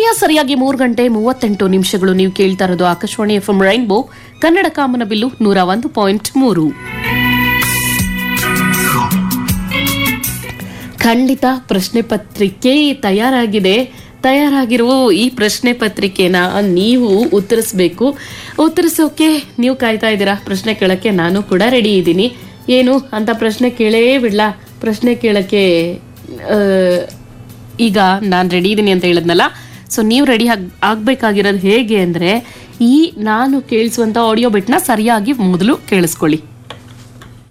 ಸಮಯ ಸರಿಯಾಗಿ ಮೂರು ಗಂಟೆ ಮೂವತ್ತೆಂಟು ನಿಮಿಷಗಳು ನೀವು ಕೇಳ್ತಾ ಇರೋದು Akashvani F M rainbow Kannada ಕಾಮನಬಿಲ್ಲು ನೂರ ಒಂದು ಪಾಯಿಂಟ್ ಮೂರು ಖಂಡಿತ ಪ್ರಶ್ನೆ ಪತ್ರಿಕೆ ತಯಾರಾಗಿದೆ ತಯಾರಾಗಿರುವ ಈ ಪ್ರಶ್ನೆ ಪತ್ರಿಕೆನ ನೀವು ಉತ್ತರಿಸಬೇಕು ಉತ್ತರಿಸೋಕೆ ನೀವು ಕಾಯ್ತಾ ಇದ್ದೀರಾ ಪ್ರಶ್ನೆ ಕೇಳಕ್ಕೆ ನಾನು ಕೂಡ ರೆಡಿ ಇದ್ದೀನಿ ಏನು ಅಂತ ಪ್ರಶ್ನೆ ಕೇಳೇ ಬಿಡ್ಲಾ ಪ್ರಶ್ನೆ ಕೇಳಕ್ಕೆ ಆ, ಈಗ ನಾನು ರೆಡಿ ಇದ್ದೀನಿ ಅಂತ ಹೇಳಿದ್ನಲ್ಲ ಸೊ ನೀವು ರೆಡಿ ಆಗ್ ಆಗ್ಬೇಕಾಗಿರೋದು ಹೇಗೆ ಅಂದರೆ ಈ ನಾನು ಕೇಳಿಸುವಂಥ ಆಡಿಯೋ ಬಿಟ್ನ ಸರಿಯಾಗಿ ಮೊದಲು ಕೇಳಿಸ್ಕೊಳ್ಳಿ